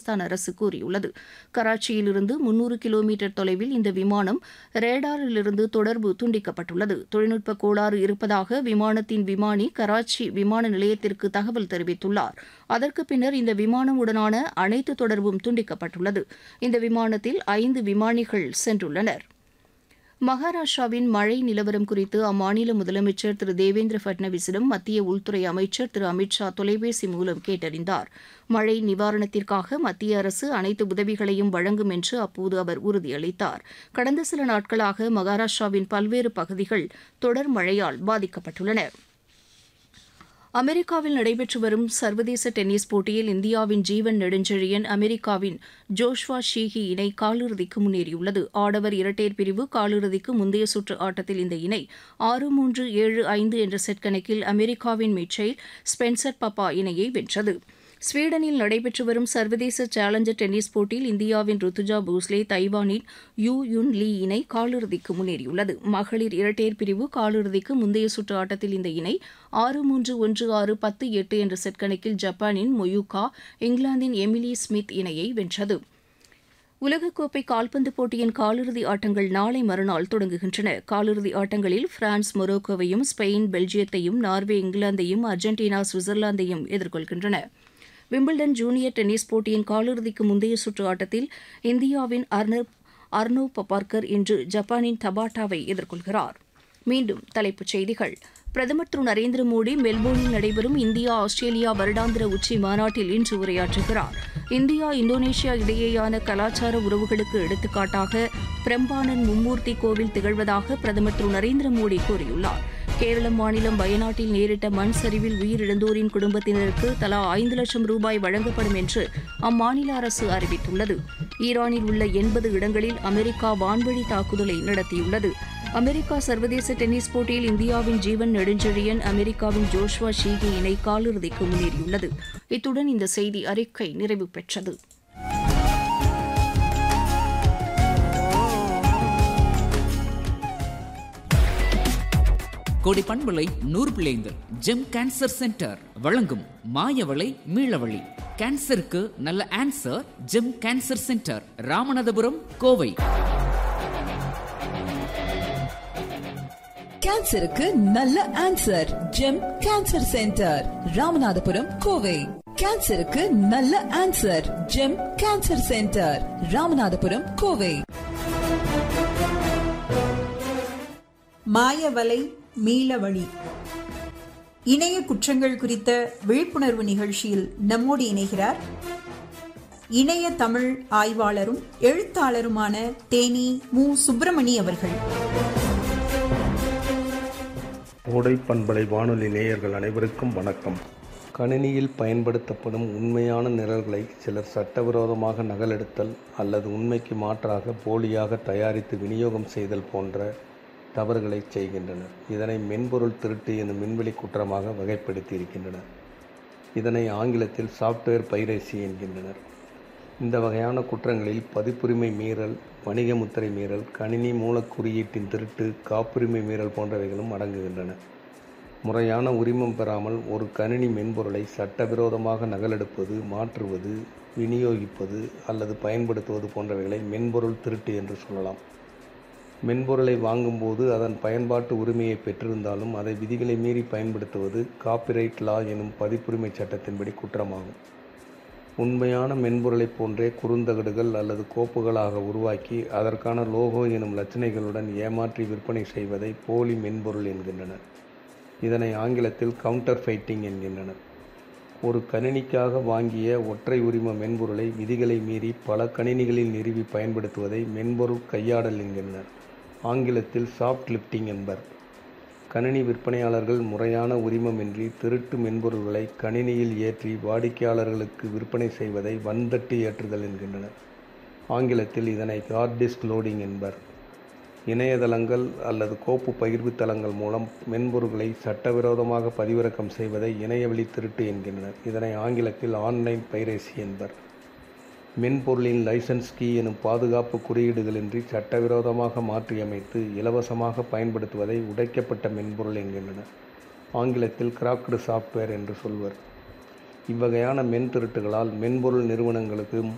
பாகிஸ்தான் அரசு கூறியுள்ளது கராச்சியிலிருந்து முன்னூறு கிலோமீட்டர் தொலைவில் இந்த விமானம் ரேடாரிலிருந்து தொடர்பு துண்டிக்கப்பட்டுள்ளது தொழில்நுட்ப கோளாறு இருப்பதாக விமானத்தின் விமானி கராச்சி விமான நிலையத்திற்கு தகவல் தெரிவித்துள்ளார் அதற்கு பின்னர் இந்த விமானம் உடனான அனைத்து தொடர்பும் துண்டிக்கப்பட்டுள்ளது இந்த விமானத்தில் ஐந்து விமானிகள் சென்றுள்ளனர் மகாராஷ்டிராவின் மழை நிலவரம் குறித்து அம்மாநில முதலமைச்சர் திரு தேவேந்திர பட்னவிஸிடம் மத்திய உள்துறை அமைச்சர் திரு அமித் ஷா தொலைபேசி மூலம் கேட்டறிந்தார் மழை நிவாரணத்திற்காக மத்திய அரசு அனைத்து உதவிகளையும் வழங்கும் என்று அப்போது அவர் உறுதியளித்தார் கடந்த சில நாட்களாக மகாராஷ்டிராவின் பல்வேறு பகுதிகள் தொடர் மழையால் பாதிக்கப்பட்டுள்ளன அமெரிக்காவில் நடைபெற்று வரும் சர்வதேச டென்னிஸ் போட்டியில் இந்தியாவின் ஜீவன் நெடுஞ்செழியன் அமெரிக்காவின் ஜோஷ்வா ஷீஹி இணை காலிறுதிக்கு முன்னேறியுள்ளது ஆடவர் இரட்டையர் பிரிவு காலிறுதிக்கு முந்தைய சுற்று ஆட்டத்தில் இந்த இணை ஆறு மூன்று ஏழு ஐந்து என்ற செட் கணக்கில் அமெரிக்காவின் மிச்சைல் ஸ்பென்சர் பப்பா இணையை வென்றது ஸ்வீடனில் நடைபெற்று வரும் சர்வதேச சேலஞ்சர் டென்னிஸ் போட்டியில் இந்தியாவின் ருத்துஜா போஸ்லே தைவானின் யூ யுன் லீ இணை காலிறுதிக்கு முன்னேறியுள்ளது மகளிர் இரட்டையர் பிரிவு காலிறுதிக்கு முந்தைய சுற்று ஆட்டத்தில் இந்த இணை ஆறு மூன்று ஒன்று ஆறு பத்து எட்டு என்ற செட் கணக்கில் ஜப்பானின் மொயூகா இங்கிலாந்தின் எமிலி ஸ்மித் இணையை வென்றது உலகக்கோப்பை கால்பந்து போட்டியின் காலிறுதி ஆட்டங்கள் நாளை மறுநாள் தொடங்குகின்றன காலிறுதி ஆட்டங்களில் பிரான்ஸ் மொரோக்கோவையும் ஸ்பெயின் பெல்ஜியத்தையும் நார்வே இங்கிலாந்தையும் அர்ஜென்டினா சுவிட்சர்லாந்தையும் எதிர்கொள்கின்றன விம்பிள்டன் ஜூனியர் டென்னிஸ் போட்டியின் காலிறுதிக்கு முந்தைய சுற்று ஆட்டத்தில் இந்தியாவின் அர்னப் அர்னோ பபார்கர் இன்று ஜப்பானின் தபாட்டாவை எதிர்கொள்கிறார் மீண்டும் தலைப்புச் செய்திகள் பிரதமர் திரு நரேந்திர மோடி மெல்போர்னில் நடைபெறும் இந்தியா ஆஸ்திரேலியா வருடாந்திர உச்சி மாநாட்டில் இன்று உரையாற்றுகிறார் இந்தியா இந்தோனேஷியா இடையேயான கலாச்சார உறவுகளுக்கு எடுத்துக்காட்டாக பிரம்பானன் மும்மூர்த்தி கோவில் திகழ்வதாக பிரதமர் திரு நரேந்திர மோடி கூறியுள்ளார் கேரள மாநிலம் வயநாட்டில் நேரிட்ட மண் சரிவில் உயிரிழந்தோரின் குடும்பத்தினருக்கு தலா ஐந்து லட்சம் ரூபாய் வழங்கப்படும் என்று அம்மாநில அரசு அறிவித்துள்ளது ஈரானில் உள்ள எண்பது இடங்களில் அமெரிக்கா வான்வழி தாக்குதலை நடத்தியுள்ளது அமெரிக்கா சர்வதேச டென்னிஸ் போட்டியில் இந்தியாவின் ஜீவன் நெடுஞ்செழியன் அமெரிக்காவின் ஜோஷ்வா ஷீகி இணை காலிறுதிக்கு முன்னேறியுள்ளது இத்துடன் இந்த செய்தி அறிக்கை நிறைவு பெற்றது கோடி பண்பலை நூறு பிள்ளைந்து ஜெம் கேன்சர் சென்டர் வழங்கும் மாயவளை மீளவழி கேன்சருக்கு நல்ல answer Gem cancer centre Ramanathapuram Kovai கேன்சருக்கு நல்ல answer Gem cancer centre Ramanathapuram Kovai கேன்சருக்கு நல்ல answer Gem cancer centre Ramanathapuram Kovai மாயவலை மீளவழி இணைய குற்றங்கள் குறித்த விழிப்புணர்வு நிகழ்ச்சியில் நம்மோடு இணைகிறார் இணைய தமிழ் ஆய்வாளரும் எழுத்தாளருமான தேனி மு சுப்பிரமணி அவர்கள் ஓடை பண்பலை வானொலி நேயர்கள் அனைவருக்கும் வணக்கம் கணினியில் பயன்படுத்தப்படும் உண்மையான நிரல்களை சிலர் சட்டவிரோதமாக நகலெடுத்தல் அல்லது உண்மைக்கு மாற்றாக போலியாக தயாரித்து விநியோகம் செய்தல் போன்ற தவறுகளை செய்கின்றனர் இதனை மென்பொருள் திருட்டு எனும் விண்வெளி குற்றமாக வகைப்படுத்தி இருக்கின்றனர் இதனை ஆங்கிலத்தில் சாஃப்ட்வேர் பைரசி என்கின்றனர் இந்த வகையான குற்றங்களில் பதிப்புரிமை மீறல் வணிக முத்திரை மீறல் கணினி மூலக்குறியீட்டின் திருட்டு காப்புரிமை மீறல் போன்றவைகளும் அடங்குகின்றன முறையான உரிமம் பெறாமல் ஒரு கணினி மென்பொருளை சட்டவிரோதமாக நகலெடுப்பது மாற்றுவது விநியோகிப்பது அல்லது பயன்படுத்துவது போன்றவைகளை மென்பொருள் திருட்டு என்று சொல்லலாம் மென்பொருளை வாங்கும்போது அதன் பயன்பாட்டு உரிமையை பெற்றிருந்தாலும் அதை விதிகளை மீறி பயன்படுத்துவது காப்பிரைட் லா எனும் பதிப்புரிமை சட்டத்தின்படி குற்றமாகும் உண்மையான மென்பொருளைப் போன்றே குறுந்தகடுகள் அல்லது கோப்புகளாக உருவாக்கி அதற்கான லோகோ எனும் லட்சணைகளுடன் ஏமாற்றி விற்பனை செய்வதை போலி மென்பொருள் என்கின்றனர் இதனை ஆங்கிலத்தில் கவுண்டர் ஃபைட்டிங் என்கின்றனர் ஒரு கணினிக்காக வாங்கிய ஒற்றை உரிம மென்பொருளை விதிகளை மீறி பல கணினிகளில் நிறுவி பயன்படுத்துவதை மென்பொருள் கையாடல் என்கின்றனர் ஆங்கிலத்தில் சாஃப்ட் லிப்டிங் என்பர் கணினி விற்பனையாளர்கள் முறையான உரிமமின்றி திருட்டு மென்பொருள்களை கணினியில் ஏற்றி வாடிக்கையாளர்களுக்கு விற்பனை செய்வதை வன்தட்டு ஏற்றுதல் என்கின்றனர் ஆங்கிலத்தில் இதனை ஹார்ட் டிஸ்க் லோடிங் என்பர் இணையதளங்கள் அல்லது கோப்பு பகிர்வு தளங்கள் மூலம் மென்பொருள்களை சட்டவிரோதமாக பதிவிறக்கம் செய்வதை இணையவழி திருட்டு என்கின்றனர் இதனை ஆங்கிலத்தில் ஆன்லைன் பைரேசி என்பர் மென்பொருளின் லைசன்ஸ் கீ எனும் பாதுகாப்பு குறியீடுகளின்றி சட்டவிரோதமாக மாற்றியமைத்து இலவசமாக பயன்படுத்துவதை உடைக்கப்பட்ட மென்பொருள் என்கின்றனர் ஆங்கிலத்தில் கிராக்டு சாஃப்ட்வேர் என்று சொல்வர் இவ்வகையான மென் திருட்டுகளால் மென்பொருள் நிறுவனங்களுக்கும்